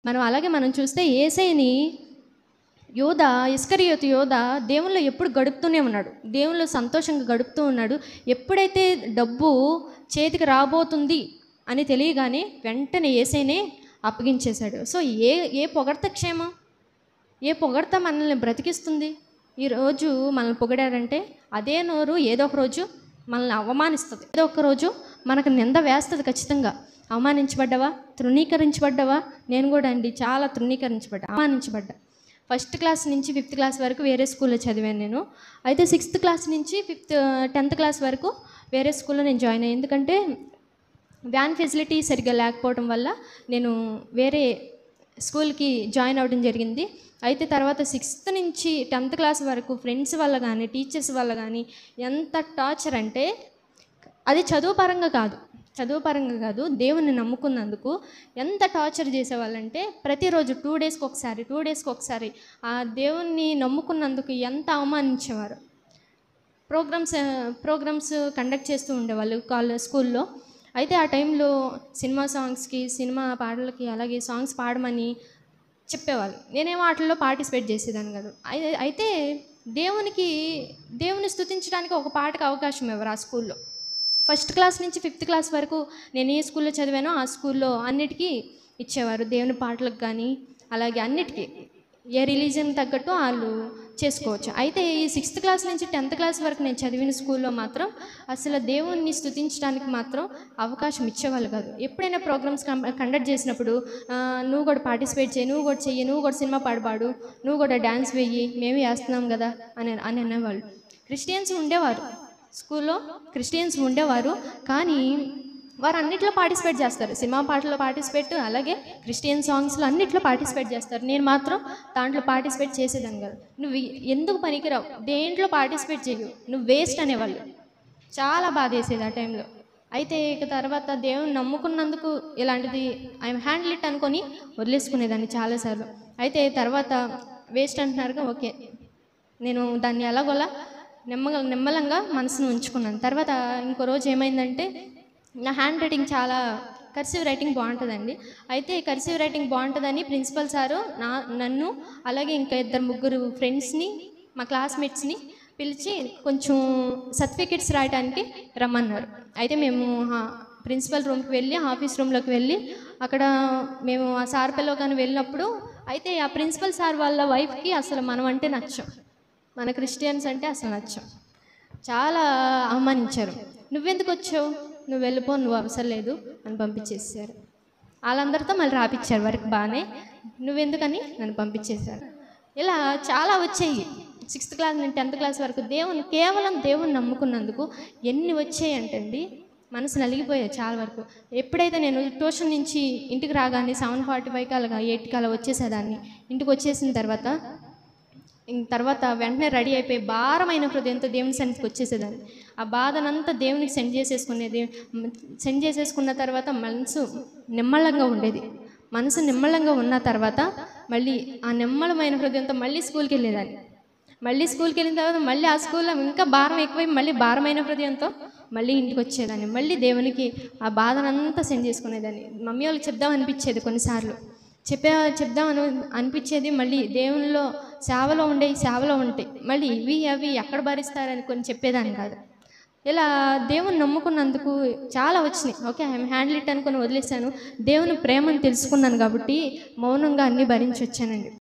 మనం అలాగే మనం చూస్తే ఏసైని యోధ ఇస్కరియోతు యోధ దేవుల్లో ఎప్పుడు గడుపుతూనే ఉన్నాడు దేవుల్లో సంతోషంగా గడుపుతూ ఉన్నాడు ఎప్పుడైతే డబ్బు చేతికి రాబోతుంది అని తెలియగానే వెంటనే ఏసైనే అప్పగించేశాడు సో ఏ ఏ పొగడ్త క్షేమం ఏ పొగడ్త మనల్ని బ్రతికిస్తుంది ఈరోజు మనల్ని పొగిడారంటే అదే నోరు ఏదో ఒక రోజు మనల్ని అవమానిస్తుంది ఏదో ఒక రోజు మనకు నింద వేస్తుంది ఖచ్చితంగా అవమానించబడ్డావా తృణీకరించబడ్డావా నేను కూడా అండి చాలా తృణీకరించబడ్డా అవమానించబడ్డా ఫస్ట్ క్లాస్ నుంచి ఫిఫ్త్ క్లాస్ వరకు వేరే స్కూల్లో చదివాను నేను అయితే సిక్స్త్ క్లాస్ నుంచి ఫిఫ్త్ టెన్త్ క్లాస్ వరకు వేరే స్కూల్లో నేను జాయిన్ అయ్యాను ఎందుకంటే వ్యాన్ ఫెసిలిటీ సరిగ్గా లేకపోవడం వల్ల నేను వేరే స్కూల్కి జాయిన్ అవ్వడం జరిగింది అయితే తర్వాత సిక్స్త్ నుంచి టెన్త్ క్లాస్ వరకు ఫ్రెండ్స్ వల్ల కానీ టీచర్స్ వల్ల కానీ ఎంత టార్చర్ అంటే అది చదువు పరంగా కాదు చదువు పరంగా కాదు దేవుని నమ్ముకున్నందుకు ఎంత టార్చర్ చేసేవాళ్ళంటే ప్రతిరోజు టూ డేస్కి ఒకసారి టూ డేస్కి ఒకసారి ఆ దేవుణ్ణి నమ్ముకున్నందుకు ఎంత అవమానించేవారు ప్రోగ్రామ్స్ ప్రోగ్రామ్స్ కండక్ట్ చేస్తూ ఉండేవాళ్ళు కాలేజ్ స్కూల్లో అయితే ఆ టైంలో సినిమా సాంగ్స్కి సినిమా పాటలకి అలాగే సాంగ్స్ పాడమని చెప్పేవాళ్ళు నేనేమో వాటిల్లో పార్టిసిపేట్ చేసేదాన్ని కాదు అయితే అయితే దేవునికి దేవుని స్తుతించడానికి ఒక పాటకు అవకాశం ఇవ్వరు ఆ స్కూల్లో ఫస్ట్ క్లాస్ నుంచి ఫిఫ్త్ క్లాస్ వరకు నేను ఏ స్కూల్లో చదివానో ఆ స్కూల్లో అన్నిటికీ ఇచ్చేవారు దేవుని పాటలకు కానీ అలాగే అన్నిటికీ ఏ రిలీజన్ తగ్గట్టు వాళ్ళు చేసుకోవచ్చు అయితే ఈ సిక్స్త్ క్లాస్ నుంచి టెన్త్ క్లాస్ వరకు నేను చదివిన స్కూల్లో మాత్రం అసలు దేవుణ్ణి స్తుతించడానికి మాత్రం అవకాశం ఇచ్చేవాళ్ళు కాదు ఎప్పుడైనా ప్రోగ్రామ్స్ కండక్ట్ చేసినప్పుడు "ఆ, నువ్వు కూడా పార్టిసిపేట్ చేయి నువ్వు కూడా చెయ్యి నువ్వు కూడా సినిమా పాడబాడు నువ్వు కూడా డ్యాన్స్ వెయ్యి మేము వేస్తున్నాం కదా అని అని అనేవాళ్ళు క్రిస్టియన్స్ ఉండేవారు స్కూల్లో క్రిస్టియన్స్ ఉండేవారు కానీ వారు అన్నిట్లో పార్టిసిపేట్ చేస్తారు సినిమా పాటల్లో పార్టిసిపేట్ అలాగే క్రిస్టియన్ సాంగ్స్లో అన్నిట్లో పార్టిసిపేట్ చేస్తారు నేను మాత్రం దాంట్లో పార్టిసిపేట్ చేసేదాన్ని కాదు నువ్వు ఎందుకు పనికిరావు దేంట్లో పార్టిసిపేట్ చేయు నువ్వు వేస్ట్ అనేవాళ్ళు చాలా బాధ వేసేది ఆ టైంలో అయితే ఇక తర్వాత దేవుని నమ్ముకున్నందుకు ఇలాంటిది ఐఎమ్ హ్యాండిల్ ఇట్ అనుకొని వదిలేసుకునేదాన్ని చాలాసార్లు అయితే తర్వాత వేస్ట్ అంటున్నారుగా ఓకే నేను దాన్ని ఎలాగోలా నెమ్మగా నిమ్మలంగా మనసును ఉంచుకున్నాను తర్వాత ఇంకో రోజు ఏమైందంటే నా హ్యాండ్ రైటింగ్ చాలా కర్సివ్ రైటింగ్ బాగుంటుందండి అయితే కర్సివ్ రైటింగ్ బాగుంటుందని ప్రిన్సిపల్ సారు నా నన్ను అలాగే ఇంకా ఇద్దరు ముగ్గురు ఫ్రెండ్స్ని మా క్లాస్మేట్స్ని పిలిచి కొంచెం సర్టిఫికెట్స్ రాయడానికి రమ్మన్నారు అయితే మేము హా- ప్రిన్సిపల్ రూమ్కి వెళ్ళి ఆఫీస్ రూమ్లోకి వెళ్ళి అక్కడ మేము ఆ సార్ పిల్లగాని వెళ్ళినప్పుడు అయితే ఆ ప్రిన్సిపల్ సార్ వాళ్ళ వైఫ్కి అసలు మనం అంటే నచ్చం మన క్రిస్టియన్స్ అంటే అసలు నచ్చం చాలా అవమానించారు నువ్వెందుకు వచ్చావు నువ్వు వెళ్ళిపో నువ్వు అవసరం లేదు అని పంపించేసారు వాళ్ళందరితో మళ్ళీ రాపిచ్చారు వరకు బాగానే నువ్వెందుకని నన్ను పంపించేశారు ఇలా చాలా వచ్చాయి సిక్స్త్ క్లాస్ నుంచి టెన్త్ క్లాస్ వరకు దేవుని కేవలం దేవుని నమ్ముకున్నందుకు ఎన్ని వచ్చాయి అంటండి మనసు నలిగిపోయాయి చాలా వరకు ఎప్పుడైతే నేను ట్యూషన్ నుంచి ఇంటికి రాగానే సెవెన్ ఫార్టీ ఫైవ్కి అలాగా ఎయిట్కి అలా వచ్చేసేదాన్ని ఇంటికి వచ్చేసిన తర్వాత ఇంక తర్వాత వెంటనే రెడీ అయిపోయి భారమైన హృదయంతో దేవుని సన్నిధికి వచ్చేసేదాన్ని ఆ బాధనంతా దేవునికి సెండ్ చేసేసుకునేది సెండ్ చేసేసుకున్న తర్వాత మనసు నిమ్మళంగా ఉండేది మనసు నిమ్మళంగా ఉన్న తర్వాత మళ్ళీ ఆ నిమ్మలమైన హృదయంతో మళ్ళీ స్కూల్కి వెళ్ళేదాన్ని మళ్ళీ స్కూల్కి వెళ్ళిన తర్వాత మళ్ళీ ఆ స్కూల్లో ఇంకా భారం ఎక్కువై మళ్ళీ భారమైన హృదయంతో మళ్ళీ ఇంటికి వచ్చేదాన్ని మళ్ళీ దేవునికి ఆ బాధనంతా సెండ్ చేసుకునేదాన్ని మమ్మీ వాళ్ళకి చెప్దాం అనిపించేది కొన్నిసార్లు చెప్పే చెప్దాం అని అనిపించేది మళ్ళీ దేవునిలో సేవలో ఉండే సేవలో ఉంటాయి మళ్ళీ ఇవి అవి ఎక్కడ భరిస్తారని కొన్ని చెప్పేదాన్ని కాదు ఇలా దేవుని నమ్ముకున్నందుకు చాలా వచ్చినాయి ఓకే ఐఎమ్ హ్యాండిల్ ఇట్ అనుకుని వదిలేశాను దేవుని ప్రేమను తెలుసుకున్నాను కాబట్టి మౌనంగా అన్నీ భరించి వచ్చానండి